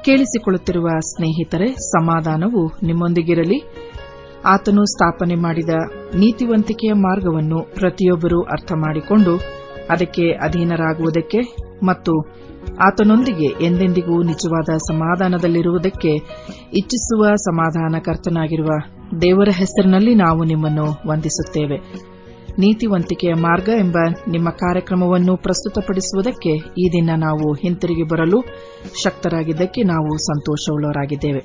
ಕೇಳಿಸಿಕೊಳ್ಳುತ್ತಿರುವ ಸ್ನೇಹಿತರೆ ಸಮಾಧಾನವು ನಿಮ್ಮೊಂದಿಗಿರಲಿ ಆತನು ಸ್ಥಾಪನೆ ಮಾಡಿದ ನೀತಿವಂತಿಕೆಯ ಮಾರ್ಗವನ್ನು ಪ್ರತಿಯೊಬ್ಬರೂ ಅರ್ಥ ಮಾಡಿಕೊಂಡು ಅದಕ್ಕೆ ಅಧೀನರಾಗುವುದಕ್ಕೆ ಮತ್ತು ಆತನೊಂದಿಗೆ ಎಂದೆಂದಿಗೂ ನಿಜವಾದ ಸಮಾಧಾನದಲ್ಲಿರುವುದಕ್ಕೆ ಇಚ್ಛಿಸುವ ಸಮಾಧಾನಕರ್ತನಾಗಿರುವ ದೇವರ ಹೆಸರಿನಲ್ಲಿ ನಾವು ನಿಮ್ಮನ್ನು ವಂದಿಸುತ್ತೇವೆ ನೀತಿವಂತಿಕೆಯ ಮಾರ್ಗ ಎಂಬ ನಿಮ್ಮ ಕಾರ್ಯಕ್ರಮವನ್ನು ಪ್ರಸ್ತುತಪಡಿಸುವುದಕ್ಕೆ ಈ ದಿನ ನಾವು ಹಿಂತಿರುಗಿ ಬರಲು ಶಕ್ತರಾಗಿದ್ದಕ್ಕೆ ನಾವು ಸಂತೋಷವುಳ್ಳವರಾಗಿದ್ದೇವೆ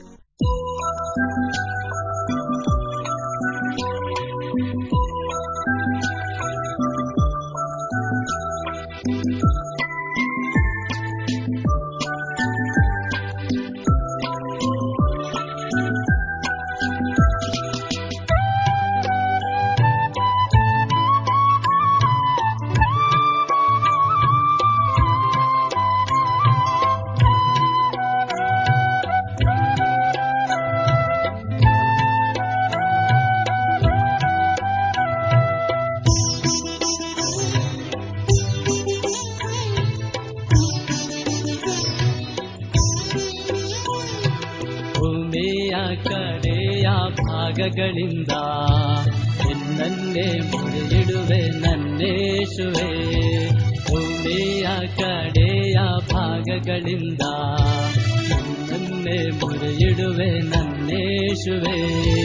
ಭೂಮಿಯ ಕಡೆಯ ಭಾಗಗಳಿಂದ ನಿನ್ನನ್ನೇ ಮುರಿಯಿಡುವೆ ನನ್ನೇಶುವೆ ಭೂಮಿಯ ಕಡೆಯ ಭಾಗಗಳಿಂದ ನಿನ್ನನ್ನೇ ಮುರಿಯಿಡುವೆ ನನ್ನೇಶುವೆ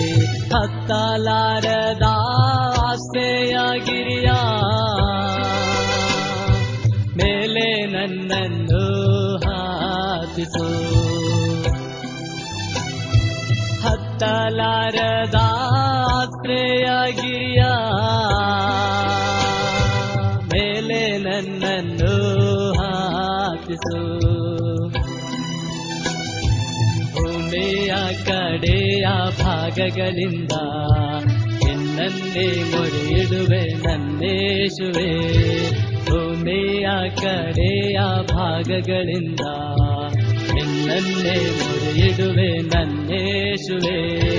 ಹತ್ತಲಾರದ ಆಶ್ರಯ ಗಿರಿಯ ಮೇಲೆ ನನ್ನನ್ನು ಹಾಕಿತು ಹತ್ತಲಾರದ ಆಶ್ರಯ ಗಿರಿಯ ಮೇಲೆ ನನ್ನನ್ನು ಹಾಕಿಸು ಭೂಮಿಯ ಕಡೆಯ ಭಾಗಗಳಿಂದ ನಿನ್ನನ್ನೇ ಮೊರೆಯಿಡುವೆ ನನ್ನೇಶುವೆ ಭೂಮಿಯ ಕಡೆಯ ಭಾಗಗಳಿಂದ ನಿನ್ನನ್ನೇ ಮೊರೆಯಿಡುವೆ ನನ್ನೇಶುವೆ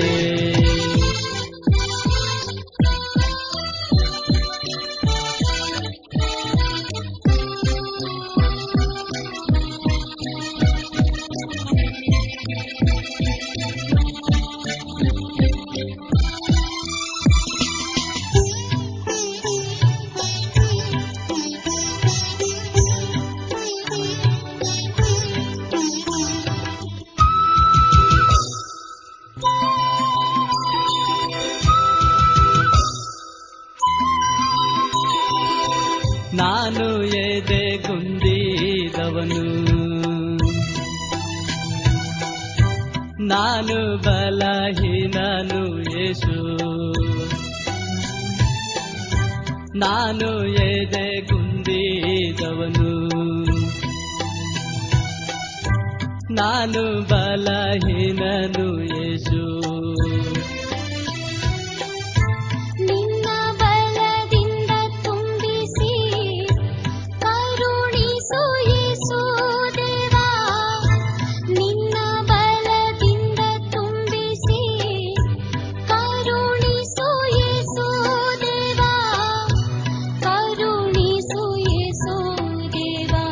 ನಾನು ಎದೆ ಗುಂದಿದವನು ನಾನು ಬಲಹೀನನು ಯೇಸು ನಾನು ಎದೆ ಗುಂದಿದವನು ನಾನು ಬಲಹೀನನು ಯೇಸು ನಿನ್ನ ಬಲದಿಂದ ತುಂಬಿಸಿ ಕರುಣಿಸು ಯೇಸು ದೇವಾ ನಿನ್ನ ಬಲದಿಂದ ತುಂಬಿಸಿ ಕರುಣಿಸು ಯೇಸು ದೇವಾ ಕರುಣಿಸು ಯೇಸು ದೇವಾ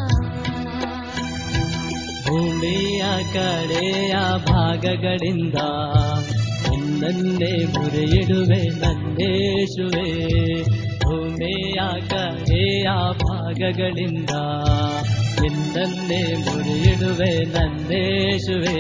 ಭೂಮಿಯ ಕಡೆಯ ಭಾಗಗಳಿಂದ ನಿನ್ನನ್ನೇ ಮುರಿಯಿಡುವೆ ನನ್ನೇಶುವೆ ಭೂಮಿಯ ಕಡೆಯ ಭಾಗಗಳಿಂದ ನಿನ್ನನ್ನೇ ಮುರಿಯಿಡುವೆ ನನ್ನೇಶುವೆ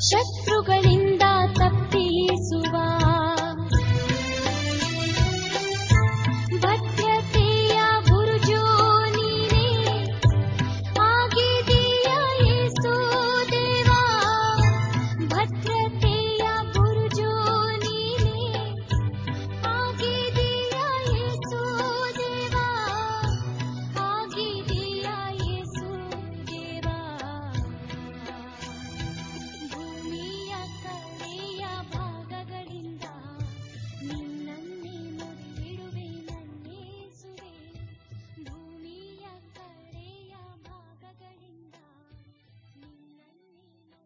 ಶತ್ರುಗಳಿಂದ ತಪ್ಪಿಸುವ ಭದ್ರತೆಯ ಬುರುಜು ನೀನೇ ಆಗಿದೆಯ ಯೇಸು ದೇವಾ ಭದ್ರತೆಯ ಬುರುಜು ನೀನೇ ಆಗಿದೆಯ ಯೇಸು ದೇವಾ ಆಗಿದೆಯ ಯೇಸು ದೇವಾ ಭೂಮಿಯ ಕಡೆಯ ಭಾಗಗಳಿಂದ ನಿನ್ನನ್ನೇ ಮುರಿಯಿಡುವೆ ನನ್ನೇಸುವೆ ಭೂಮಿಯ ಕಡೆಯ ಭಾಗಗಳಿಂದ ನಿನ್ನನ್ನೇ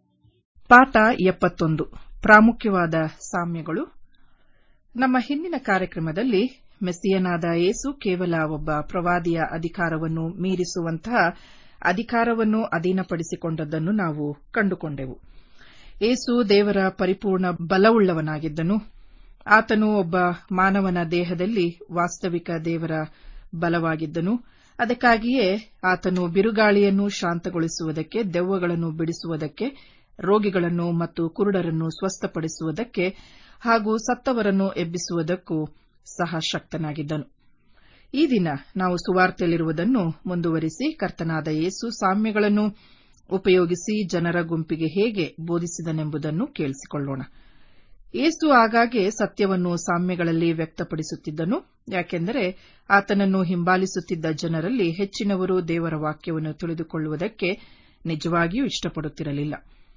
ಪಾಠ ಎಪ್ಪತ್ತೊಂದು ಪ್ರಾಮುಖ್ಯವಾದ ಸಾಮ್ಯಗಳು ನಮ್ಮ ಹಿಂದಿನ ಕಾರ್ಯಕ್ರಮದಲ್ಲಿ ಮೆಸ್ಸಿಯನಾದ ಯೇಸು ಕೇವಲ ಒಬ್ಬ ಪ್ರವಾದಿಯ ಅಧಿಕಾರವನ್ನು ಮೀರಿಸುವಂತಹ ಅಧಿಕಾರವನ್ನು ಅಧೀನಪಡಿಸಿಕೊಂಡದ್ದನ್ನು ನಾವು ಕಂಡುಕೊಂಡೆವು ಯೇಸು ದೇವರ ಪರಿಪೂರ್ಣ ಬಲವುಳ್ಳವನಾಗಿದ್ದನು ಆತನು ಒಬ್ಬ ಮಾನವನ ದೇಹದಲ್ಲಿ ವಾಸ್ತವಿಕ ದೇವರ ಬಲವಾಗಿದ್ದನು ಅದಕ್ಕಾಗಿಯೇ ಆತನು ಬಿರುಗಾಳಿಯನ್ನು ಶಾಂತಗೊಳಿಸುವುದಕ್ಕೆ ದೆವ್ವಗಳನ್ನು ಬಿಡಿಸುವುದಕ್ಕೆ ರೋಗಿಗಳನ್ನು ಮತ್ತು ಕುರುಡರನ್ನು ಸ್ವಸ್ಥಪಡಿಸುವುದಕ್ಕೆ ಹಾಗೂ ಸತ್ತವರನ್ನು ಎಬ್ಬಿಸುವುದಕ್ಕೂ ಸಹ ಶಕ್ತನಾಗಿದ್ದನು ಈ ದಿನ ನಾವು ಸುವಾರ್ತೆಯಲ್ಲಿರುವುದನ್ನು ಮುಂದುವರಿಸಿ ಕರ್ತನಾದ ಯೇಸು ಸಾಮ್ಯಗಳನ್ನು ಉಪಯೋಗಿಸಿ ಜನರ ಗುಂಪಿಗೆ ಹೇಗೆ ಬೋಧಿಸಿದನೆಂಬುದನ್ನು ಕೇಳಿಸಿಕೊಳ್ಳೋಣ ಯೇಸು ಆಗಾಗ್ಗೆ ಸತ್ಯವನ್ನು ಸಾಮ್ಯಗಳಲ್ಲಿ ವ್ಯಕ್ತಪಡಿಸುತ್ತಿದ್ದನು ಯಾಕೆಂದರೆ ಆತನನ್ನು ಹಿಂಬಾಲಿಸುತ್ತಿದ್ದ ಜನರಲ್ಲಿ ಹೆಚ್ಚಿನವರು ದೇವರ ವಾಕ್ಯವನ್ನು ತಿಳಿದುಕೊಳ್ಳುವುದಕ್ಕೆ ನಿಜವಾಗಿಯೂ ಇಷ್ಟಪಡುತ್ತಿರಲಿಲ್ಲ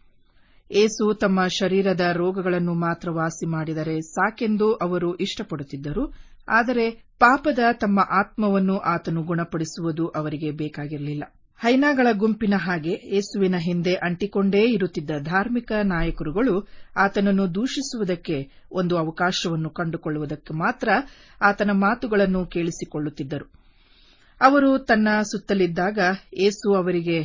ಏಸು ತಮ್ಮ ಶರೀರದ ರೋಗಗಳನ್ನು ಮಾತ್ರ ವಾಸಿ ಮಾಡಿದರೆ ಸಾಕೆಂದು ಅವರು ಇಷ್ಟಪಡುತ್ತಿದ್ದರು ಆದರೆ ಪಾಪದ ತಮ್ಮ ಆತ್ಮವನ್ನು ಆತನು ಗುಣಪಡಿಸುವುದು ಅವರಿಗೆ ಬೇಕಾಗಿರಲಿಲ್ಲ ಹೈನಾಗಳ ಗುಂಪಿನ ಹಾಗೆ ಯೇಸುವಿನ ಹಿಂದೆ ಅಂಟಿಕೊಂಡೇ ಇರುತ್ತಿದ್ದ ಧಾರ್ಮಿಕ ನಾಯಕರುಗಳು ಆತನನ್ನು ದೂಷಿಸುವುದಕ್ಕೆ ಒಂದು ಅವಕಾಶವನ್ನು ಕಂಡುಕೊಳ್ಳುವುದಕ್ಕೆ ಮಾತ್ರ ಆತನ ಮಾತುಗಳನ್ನು ಕೇಳಿಸಿಕೊಳ್ಳುತ್ತಿದ್ದರು ಅವರು ತನ್ನ ಸುತ್ತಲಿದ್ದಾಗ ಏಸು ಅವರಿಗೆ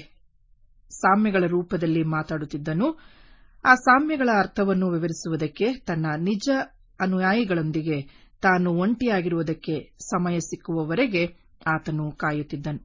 ಸಾಮ್ಯಗಳ ರೂಪದಲ್ಲಿ ಮಾತಾಡುತ್ತಿದ್ದನು ಆ ಸಾಮ್ಯಗಳ ಅರ್ಥವನ್ನು ವಿವರಿಸುವುದಕ್ಕೆ ತನ್ನ ನಿಜ ಅನುಯಾಯಿಗಳೊಂದಿಗೆ ತಾನು ಒಂಟಿಯಾಗಿರುವುದಕ್ಕೆ ಸಮಯ ಸಿಕ್ಕುವವರೆಗೆ ಆತನು ಕಾಯುತ್ತಿದ್ದನು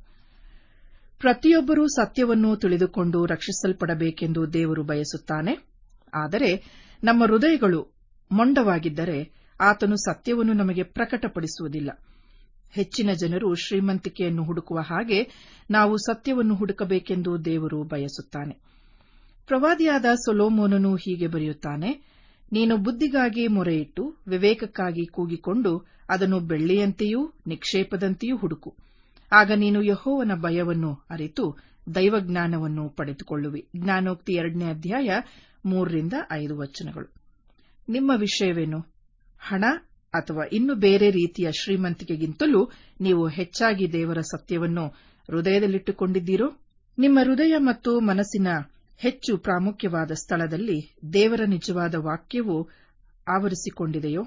ಪ್ರತಿಯೊಬ್ಬರೂ ಸತ್ಯವನ್ನು ತಿಳಿದುಕೊಂಡು ರಕ್ಷಿಸಲ್ಪಡಬೇಕೆಂದು ದೇವರು ಬಯಸುತ್ತಾನೆ ಆದರೆ ನಮ್ಮ ಹೃದಯಗಳು ಮೊಂಡವಾಗಿದ್ದರೆ ಆತನು ಸತ್ಯವನ್ನು ನಮಗೆ ಪ್ರಕಟಪಡಿಸುವುದಿಲ್ಲ ಹೆಚ್ಚಿನ ಜನರು ಶ್ರೀಮಂತಿಕೆಯನ್ನು ಹುಡುಕುವ ಹಾಗೆ ನಾವು ಸತ್ಯವನ್ನು ಹುಡುಕಬೇಕೆಂದು ದೇವರು ಬಯಸುತ್ತಾನೆ ಪ್ರವಾದಿಯಾದ ಸೊಲೋಮೋನನು ಹೀಗೆ ಬರೆಯುತ್ತಾನೆ ನೀನು ಬುದ್ಧಿಗಾಗಿ ಮೊರೆಯಿಟ್ಟು ವಿವೇಕಕ್ಕಾಗಿ ಕೂಗಿಕೊಂಡು ಅದನ್ನು ಬೆಳ್ಳಿಯಂತೆಯೂ ನಿಕ್ಷೇಪದಂತೆಯೂ ಹುಡುಕು ಆಗ ನೀನು ಯಹೋವನ ಭಯವನ್ನು ಅರಿತು ದೈವಜ್ಞಾನವನ್ನು ಪಡೆದುಕೊಳ್ಳುವಿ ಜ್ಞಾನೋಕ್ತಿ ಎರಡನೇ ಅಧ್ಯಾಯ ಮೂರರಿಂದ ಐದು ವಚನಗಳು ನಿಮ್ಮ ವಿಷಯವೇನು ಹಣ ಅಥವಾ ಇನ್ನು ಬೇರೆ ರೀತಿಯ ಶ್ರೀಮಂತಿಕೆಗಿಂತಲೂ ನೀವು ಹೆಚ್ಚಾಗಿ ದೇವರ ಸತ್ಯವನ್ನು ಹೃದಯದಲ್ಲಿಟ್ಟುಕೊಂಡಿದ್ದೀರೋ ನಿಮ್ಮ ಹೃದಯ ಮತ್ತು ಮನಸ್ಸಿನ ಹೆಚ್ಚು ಪ್ರಾಮುಖ್ಯವಾದ ಸ್ಥಳದಲ್ಲಿ ದೇವರ ನಿಜವಾದ ವಾಕ್ಯವು ಆವರಿಸಿಕೊಂಡಿದೆಯೋ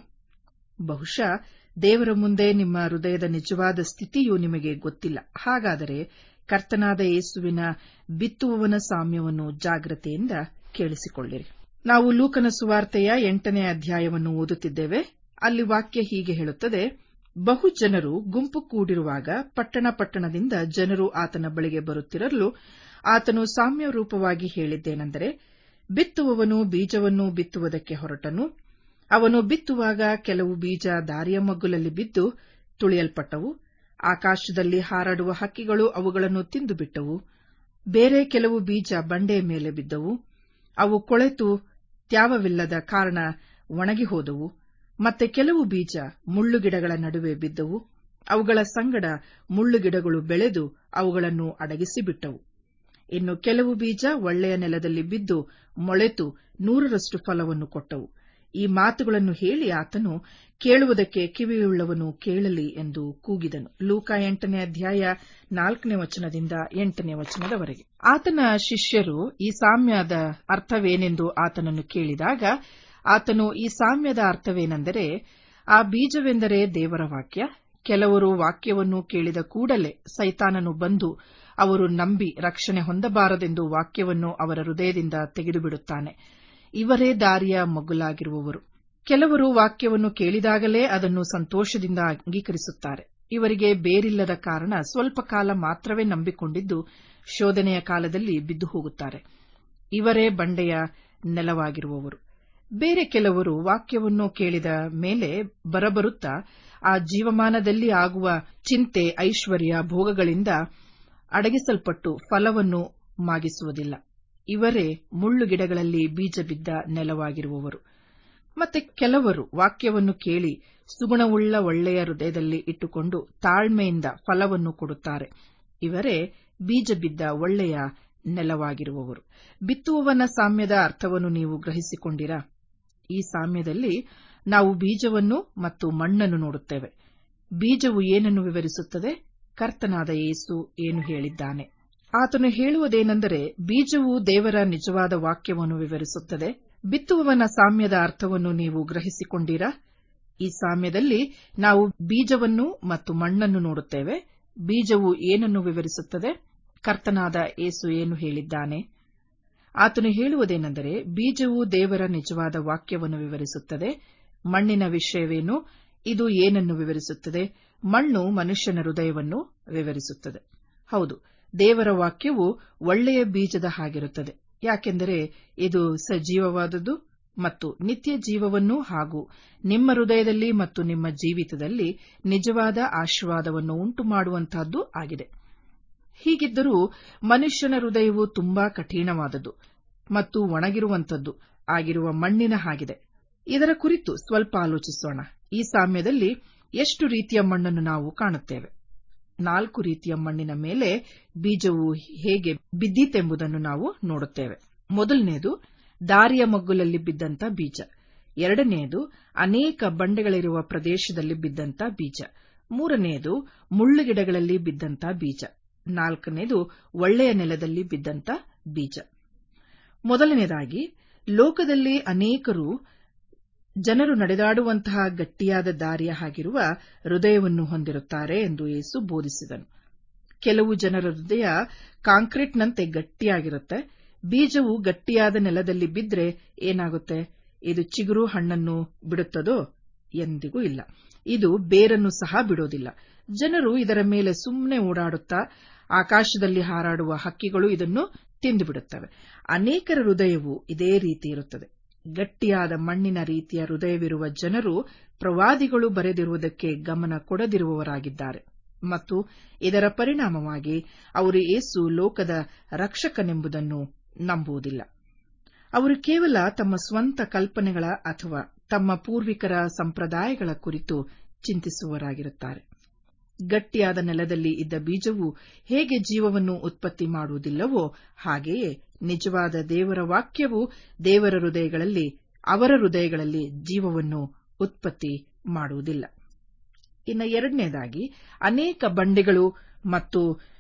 ಬಹುಶಃ ದೇವರ ಮುಂದೆ ನಿಮ್ಮ ಹೃದಯದ ನಿಜವಾದ ಸ್ಥಿತಿಯು ನಿಮಗೆ ಗೊತ್ತಿಲ್ಲ ಹಾಗಾದರೆ ಕರ್ತನಾದ ಯೇಸುವಿನ ಬಿತ್ತುವವನ ಸಾಮ್ಯವನ್ನು ಜಾಗ್ರತೆಯಿಂದ ಕೇಳಿಸಿಕೊಳ್ಳಿರಿ ನಾವು ಲೂಕನ ಸುವಾರ್ತೆಯ ಎಂಟನೇ ಅಧ್ಯಾಯವನ್ನು ಓದುತ್ತಿದ್ದೇವೆ ಅಲ್ಲಿ ವಾಕ್ಯ ಹೀಗೆ ಹೇಳುತ್ತದೆ ಬಹು ಜನರು ಗುಂಪು ಕೂಡಿರುವಾಗ ಪಟ್ಟಣ ಪಟ್ಟಣದಿಂದ ಜನರು ಆತನ ಬಳಿಗೆ ಬರುತ್ತಿರಲು ಆತನು ಸಾಮ್ಯ ರೂಪವಾಗಿ ಹೇಳಿದ್ದೇನೆಂದರೆ ಬಿತ್ತುವವನು ಬೀಜವನ್ನು ಬಿತ್ತುವುದಕ್ಕೆ ಹೊರಟನು ಅವನು ಬಿತ್ತುವಾಗ ಕೆಲವು ಬೀಜ ದಾರಿಯ ಮಗ್ಗುಲಲ್ಲಿ ಬಿದ್ದು ತುಳಿಯಲ್ಪಟ್ಟವು ಆಕಾಶದಲ್ಲಿ ಹಾರಾಡುವ ಹಕ್ಕಿಗಳು ಅವುಗಳನ್ನು ತಿಂದು ಬಿಟ್ಟವು ಬೇರೆ ಕೆಲವು ಬೀಜ ಬಂಡೆಯ ಮೇಲೆ ಬಿದ್ದವು ಅವು ಕೊಳೆತು ತ್ಯಾವವಿಲ್ಲದ ಕಾರಣ ಒಣಗಿ ಹೋದವು ಮತ್ತೆ ಕೆಲವು ಬೀಜ ಮುಳ್ಳುಗಿಡಗಳ ನಡುವೆ ಬಿದ್ದವು ಅವುಗಳ ಸಂಗಡ ಮುಳ್ಳುಗಿಡಗಳು ಬೆಳೆದು ಅವುಗಳನ್ನು ಅಡಗಿಸಿಬಿಟ್ಟವು ಇನ್ನು ಕೆಲವು ಬೀಜ ಒಳ್ಳೆಯ ನೆಲದಲ್ಲಿ ಬಿದ್ದು ಮೊಳೆತು ನೂರರಷ್ಟು ಫಲವನ್ನು ಕೊಟ್ಟವು ಈ ಮಾತುಗಳನ್ನು ಹೇಳಿ ಆತನು ಕೇಳುವುದಕ್ಕೆ ಕಿವಿಯುಳ್ಳವನು ಕೇಳಲಿ ಎಂದು ಕೂಗಿದನು ಲೂಕ ಎಂಟನೇ ಅಧ್ಯಾಯ ನಾಲ್ಕನೇ ವಚನದಿಂದ ಎಂಟನೇ ವಚನದವರೆಗೆ ಆತನ ಶಿಷ್ಯರು ಈ ಸಾಮ್ಯದ ಅರ್ಥವೇನೆಂದು ಆತನನ್ನು ಕೇಳಿದಾಗ ಆತನು ಈ ಸಾಮ್ಯದ ಅರ್ಥವೇನೆಂದರೆ ಆ ಬೀಜವೆಂದರೆ ದೇವರ ವಾಕ್ಯ ಕೆಲವರು ವಾಕ್ಯವನ್ನು ಕೇಳಿದ ಕೂಡಲೇ ಸೈತಾನನು ಬಂದು ಅವರು ನಂಬಿ ರಕ್ಷಣೆ ಹೊಂದಬಾರದೆಂದು ವಾಕ್ಯವನ್ನು ಅವರ ಹೃದಯದಿಂದ ತೆಗೆದುಬಿಡುತ್ತಾನೆ ಇವರೇ ದಾರಿಯ ಮಗ್ಗುಲಾಗಿರುವವರು ಕೆಲವರು ವಾಕ್ಯವನ್ನು ಕೇಳಿದಾಗಲೇ ಅದನ್ನು ಸಂತೋಷದಿಂದ ಅಂಗೀಕರಿಸುತ್ತಾರೆ ಇವರಿಗೆ ಬೇರಿಲ್ಲದ ಕಾರಣ ಸ್ವಲ್ಪ ಕಾಲ ಮಾತ್ರವೇ ನಂಬಿಕೊಂಡಿದ್ದು ಶೋಧನೆಯ ಕಾಲದಲ್ಲಿ ಬಿದ್ದು ಹೋಗುತ್ತಾರೆ ಇವರೇ ಬಂಡೆಯ ನೆಲವಾಗಿರುವವರು ಬೇರೆ ಕೆಲವರು ವಾಕ್ಯವನ್ನು ಕೇಳಿದ ಮೇಲೆ ಬರಬರುತ್ತಾ ಆ ಜೀವಮಾನದಲ್ಲಿ ಆಗುವ ಚಿಂತೆ ಐಶ್ವರ್ಯ ಭೋಗಗಳಿಂದ ಅಡಗಿಸಲ್ಪಟ್ಟು ಫಲವನ್ನು ಮಾಗಿಸುವುದಿಲ್ಲ ಇವರೇ ಮುಳ್ಳುಗಿಡಗಳಲ್ಲಿ ಬೀಜ ಬಿದ್ದ ನೆಲವಾಗಿರುವವರು ಮತ್ತೆ ಕೆಲವರು ವಾಕ್ಯವನ್ನು ಕೇಳಿ ಸುಗುಣವುಳ್ಳ ಒಳ್ಳೆಯ ಹೃದಯದಲ್ಲಿ ಇಟ್ಟುಕೊಂಡು ತಾಳ್ಮೆಯಿಂದ ಫಲವನ್ನು ಕೊಡುತ್ತಾರೆ ಇವರೇ ಬೀಜ ಬಿದ್ದ ಒಳ್ಳೆಯ ನೆಲವಾಗಿರುವವರು ಬಿತ್ತುವವನ ಸಾಮ್ಯದ ಅರ್ಥವನ್ನು ನೀವು ಗ್ರಹಿಸಿಕೊಂಡಿರಾ ಈ ಸಾಮ್ಯದಲ್ಲಿ ನಾವು ಬೀಜವನ್ನು ಮತ್ತು ಮಣ್ಣನ್ನು ನೋಡುತ್ತೇವೆ ಬೀಜವು ಏನನ್ನು ವಿವರಿಸುತ್ತದೆ ಕರ್ತನಾದ ಯೇಸು ಏನು ಹೇಳಿದ್ದಾನೆ ಆತನು ಹೇಳುವುದೇನೆಂದರೆ ಬೀಜವು ದೇವರ ನಿಜವಾದ ವಾಕ್ಯವನ್ನು ವಿವರಿಸುತ್ತದೆ ಬಿತ್ತುವವನ ಸಾಮ್ಯದ ಅರ್ಥವನ್ನು ನೀವು ಗ್ರಹಿಸಿಕೊಂಡಿರಾ ಈ ಸಾಮ್ಯದಲ್ಲಿ ನಾವು ಬೀಜವನ್ನು ಮತ್ತು ಮಣ್ಣನ್ನು ನೋಡುತ್ತೇವೆ ಬೀಜವು ಏನನ್ನು ವಿವರಿಸುತ್ತದೆ ಕರ್ತನಾದ ಏಸು ಏನು ಹೇಳಿದ್ದಾನೆ ಆತನು ಹೇಳುವುದೇನೆಂದರೆ ಬೀಜವು ದೇವರ ನಿಜವಾದ ವಾಕ್ಯವನ್ನು ವಿವರಿಸುತ್ತದೆ ಮಣ್ಣಿನ ವಿಷಯವೇನು ಇದು ಏನನ್ನು ವಿವರಿಸುತ್ತದೆ ಮಣ್ಣು ಮನುಷ್ಯನ ಹೃದಯವನ್ನು ವಿವರಿಸುತ್ತದೆ ಹೌದು ದೇವರ ವಾಕ್ಯವು ಒಳ್ಳೆಯ ಬೀಜದ ಹಾಗಿರುತ್ತದೆ ಯಾಕೆಂದರೆ ಇದು ಸಜೀವವಾದುದು ಮತ್ತು ನಿತ್ಯ ಜೀವವನ್ನು ಹಾಗೂ ನಿಮ್ಮ ಹೃದಯದಲ್ಲಿ ಮತ್ತು ನಿಮ್ಮ ಜೀವಿತದಲ್ಲಿ ನಿಜವಾದ ಆಶೀರ್ವಾದವನ್ನು ಉಂಟು ಮಾಡುವಂತಹದ್ದು ಆಗಿದೆ ಹೀಗಿದ್ದರೂ ಮನುಷ್ಯನ ಹೃದಯವು ತುಂಬಾ ಕಠಿಣವಾದದ್ದು ಮತ್ತು ಒಣಗಿರುವಂತದ್ದು ಆಗಿರುವ ಮಣ್ಣಿನ ಹಾಗಿದೆ ಇದರ ಕುರಿತು ಸ್ವಲ್ಪ ಆಲೋಚಿಸೋಣ ಈ ಸಾಮ್ಯದಲ್ಲಿ ಎಷ್ಟು ರೀತಿಯ ಮಣ್ಣನ್ನು ನಾವು ಕಾಣುತ್ತೇವೆ ನಾಲ್ಕು ರೀತಿಯ ಮಣ್ಣಿನ ಮೇಲೆ ಬೀಜವು ಹೇಗೆ ಬಿದ್ದೀತೆಂಬುದನ್ನು ನಾವು ನೋಡುತ್ತೇವೆ ಮೊದಲನೆಯದು ದಾರಿಯ ಮಗ್ಗುಲಲ್ಲಿ ಬಿದ್ದಂತ ಬೀಜ ಎರಡನೆಯದು ಅನೇಕ ಬಂಡೆಗಳಿರುವ ಪ್ರದೇಶದಲ್ಲಿ ಬಿದ್ದಂತ ಬೀಜ ಮೂರನೆಯದು ಮುಳ್ಳುಗಿಡಗಳಲ್ಲಿ ಬಿದ್ದಂತ ಬೀಜ ನಾಲ್ಕನೆಯದು ಒಳ್ಳೆಯ ನೆಲದಲ್ಲಿ ಬಿದ್ದಂತ ಬೀಜ ಮೊದಲನೇದಾಗಿ ಲೋಕದಲ್ಲಿ ಅನೇಕರು ಜನರು ನಡೆದಾಡುವಂತಹ ಗಟ್ಟಿಯಾದ ದಾರಿಯ ಹಾಗಿರುವ ಹೃದಯವನ್ನು ಹೊಂದಿರುತ್ತಾರೆ ಎಂದು ಯೇಸು ಬೋಧಿಸಿದನು ಕೆಲವು ಜನರ ಹೃದಯ ಕಾಂಕ್ರೀಟ್ನಂತೆ ಗಟ್ಟಿಯಾಗಿರುತ್ತೆ ಬೀಜವು ಗಟ್ಟಿಯಾದ ನೆಲದಲ್ಲಿ ಬಿದ್ರೆ ಏನಾಗುತ್ತೆ ಇದು ಚಿಗುರು ಹಣ್ಣನ್ನು ಬಿಡುತ್ತದೋ ಎಂದಿಗೂ ಇಲ್ಲ ಇದು ಬೇರನ್ನು ಸಹ ಬಿಡೋದಿಲ್ಲ ಜನರು ಇದರ ಮೇಲೆ ಸುಮ್ಮನೆ ಓಡಾಡುತ್ತಾ ಆಕಾಶದಲ್ಲಿ ಹಾರಾಡುವ ಹಕ್ಕಿಗಳು ಇದನ್ನು ತಿಂದುಬಿಡುತ್ತವೆ ಅನೇಕರ ಹೃದಯವು ಇದೇ ರೀತಿ ಇರುತ್ತದೆ ಗಟ್ಟಿಯಾದ ಮಣ್ಣಿನ ರೀತಿಯ ಹೃದಯವಿರುವ ಜನರು ಪ್ರವಾದಿಗಳು ಬರೆದಿರುವುದಕ್ಕೆ ಗಮನ ಕೊಡದಿರುವವರಾಗಿದ್ದಾರೆ ಮತ್ತು ಇದರ ಪರಿಣಾಮವಾಗಿ ಅವರು ಏಸು ಲೋಕದ ರಕ್ಷಕನೆಂಬುದನ್ನು ನಂಬುವುದಿಲ್ಲ ಅವರು ಕೇವಲ ತಮ್ಮ ಸ್ವಂತ ಕಲ್ಪನೆಗಳ ಅಥವಾ ತಮ್ಮ ಪೂರ್ವಿಕರ ಸಂಪ್ರದಾಯಗಳ ಕುರಿತು ಚಿಂತಿಸುವವರಾಗಿರುತ್ತಾರೆ ಗಟ್ಟಿಯಾದ ನೆಲದಲ್ಲಿ ಇದ್ದ ಬೀಜವು ಹೇಗೆ ಜೀವವನ್ನು ಉತ್ಪತ್ತಿ ಮಾಡುವುದಿಲ್ಲವೋ ಹಾಗೆಯೇ ನಿಜವಾದ ದೇವರ ವಾಕ್ಯವು ದೇವರ ಹೃದಯಗಳಲ್ಲಿ ಅವರ ಹೃದಯಗಳಲ್ಲಿ ಜೀವವನ್ನು ಉತ್ಪತ್ತಿ ಮಾಡುವುದಿಲ್ಲ ಇನ್ನು ಎರಡನೇದಾಗಿ ಅನೇಕ ಬಂಡೆಗಳು ಮತ್ತು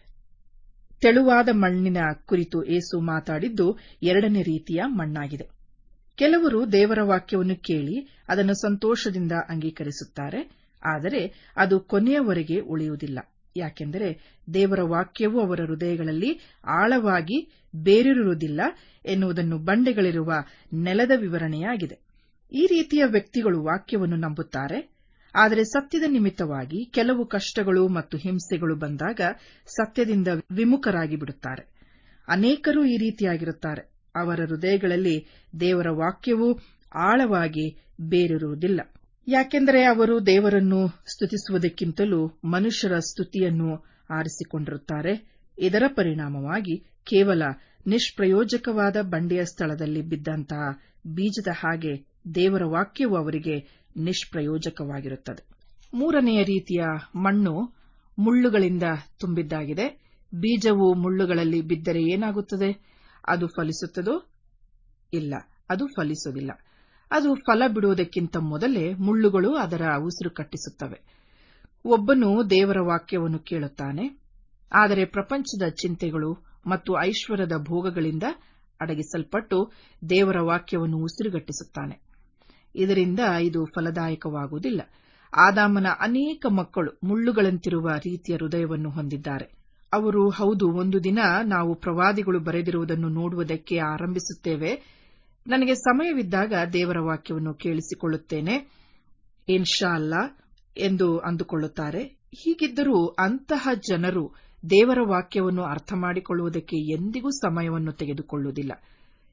ತೆಳುವಾದ ಮಣ್ಣಿನ ಕುರಿತು ಏಸು ಮಾತಾಡಿದ್ದು ಎರಡನೇ ರೀತಿಯ ಮಣ್ಣಾಗಿದೆ ಕೆಲವರು ದೇವರ ವಾಕ್ಯವನ್ನು ಕೇಳಿ ಅದನ್ನು ಸಂತೋಷದಿಂದ ಅಂಗೀಕರಿಸುತ್ತಾರೆ ಆದರೆ ಅದು ಕೊನೆಯವರೆಗೆ ಉಳಿಯುವುದಿಲ್ಲ ಯಾಕೆಂದರೆ ದೇವರ ವಾಕ್ಯವು ಅವರ ಹೃದಯಗಳಲ್ಲಿ ಆಳವಾಗಿ ಬೇರಿರುವುದಿಲ್ಲ ಎನ್ನುವುದನ್ನು ಬಂಡೆಗಳಿರುವ ನೆಲದ ವಿವರಣೆಯಾಗಿದೆ ಈ ರೀತಿಯ ವ್ಯಕ್ತಿಗಳು ವಾಕ್ಯವನ್ನು ನಂಬುತ್ತಾರೆ ಆದರೆ ಸತ್ಯದ ನಿಮಿತ್ತವಾಗಿ ಕೆಲವು ಕಷ್ಟಗಳು ಮತ್ತು ಹಿಂಸೆಗಳು ಬಂದಾಗ ಸತ್ಯದಿಂದ ವಿಮುಖರಾಗಿ ಬಿಡುತ್ತಾರೆ ಅನೇಕರು ಈ ರೀತಿಯಾಗಿರುತ್ತಾರೆ ಅವರ ಹೃದಯಗಳಲ್ಲಿ ದೇವರ ವಾಕ್ಯವು ಆಳವಾಗಿ ಬೇರಿರುವುದಿಲ್ಲ ಯಾಕೆಂದರೆ ಅವರು ದೇವರನ್ನು ಸ್ತುತಿಸುವುದಕ್ಕಿಂತಲೂ ಮನುಷ್ಯರ ಸ್ತುತಿಯನ್ನು ಆರಿಸಿಕೊಂಡಿರುತ್ತಾರೆ ಇದರ ಪರಿಣಾಮವಾಗಿ ಕೇವಲ ನಿಷ್ಪ್ರಯೋಜಕವಾದ ಬಂಡೆಯ ಸ್ಥಳದಲ್ಲಿ ಬಿದ್ದಂತಹ ಬೀಜದ ಹಾಗೆ ದೇವರ ವಾಕ್ಯವು ಅವರಿಗೆ ನಿಷ್ಪ್ರಯೋಜಕವಾಗಿರುತ್ತದೆ ಮೂರನೆಯ ರೀತಿಯ ಮಣ್ಣು ಮುಳ್ಳುಗಳಿಂದ ತುಂಬಿದ್ದಾಗಿದೆ ಬೀಜವು ಮುಳ್ಳುಗಳಲ್ಲಿ ಬಿದ್ದರೆ ಏನಾಗುತ್ತದೆ ಅದು ಫಲಿಸುತ್ತದೋ ಇಲ್ಲ ಅದು ಫಲಿಸುವುದಿಲ್ಲ ಅದು ಫಲ ಬಿಡುವುದಕ್ಕಿಂತ ಮೊದಲೇ ಮುಳ್ಳುಗಳು ಅದರ ಉಸಿರು ಕಟ್ಟಿಸುತ್ತವೆ ಒಬ್ಬನು ದೇವರ ವಾಕ್ಯವನ್ನು ಕೇಳುತ್ತಾನೆ ಆದರೆ ಪ್ರಪಂಚದ ಚಿಂತೆಗಳು ಮತ್ತು ಐಶ್ವರ್ಯದ ಭೋಗಗಳಿಂದ ಅಡಗಿಸಲ್ಪಟ್ಟು ದೇವರ ವಾಕ್ಯವನ್ನು ಉಸಿರುಗಟ್ಟಿಸುತ್ತಾನೆ ಇದರಿಂದ ಇದು ಫಲದಾಯಕವಾಗುವುದಿಲ್ಲ ಆದಾಮನ ಅನೇಕ ಮಕ್ಕಳು ಮುಳ್ಳುಗಳಂತಿರುವ ರೀತಿಯ ಹೃದಯವನ್ನು ಹೊಂದಿದ್ದಾರೆ ಅವರು ಹೌದು ಒಂದು ದಿನ ನಾವು ಪ್ರವಾದಿಗಳು ಬರೆದಿರುವುದನ್ನು ನೋಡುವುದಕ್ಕೆ ಆರಂಭಿಸುತ್ತೇವೆ ನನಗೆ ಸಮಯವಿದ್ದಾಗ ದೇವರ ವಾಕ್ಯವನ್ನು ಕೇಳಿಸಿಕೊಳ್ಳುತ್ತೇನೆ ಇನ್ಶಾ ಅಲ್ಲಾ ಎಂದು ಅಂದುಕೊಳ್ಳುತ್ತಾರೆ ಹೀಗಿದ್ದರೂ ಅಂತಹ ಜನರು ದೇವರ ವಾಕ್ಯವನ್ನು ಅರ್ಥ ಮಾಡಿಕೊಳ್ಳುವುದಕ್ಕೆ ಎಂದಿಗೂ ಸಮಯವನ್ನು ತೆಗೆದುಕೊಳ್ಳುವುದಿಲ್ಲ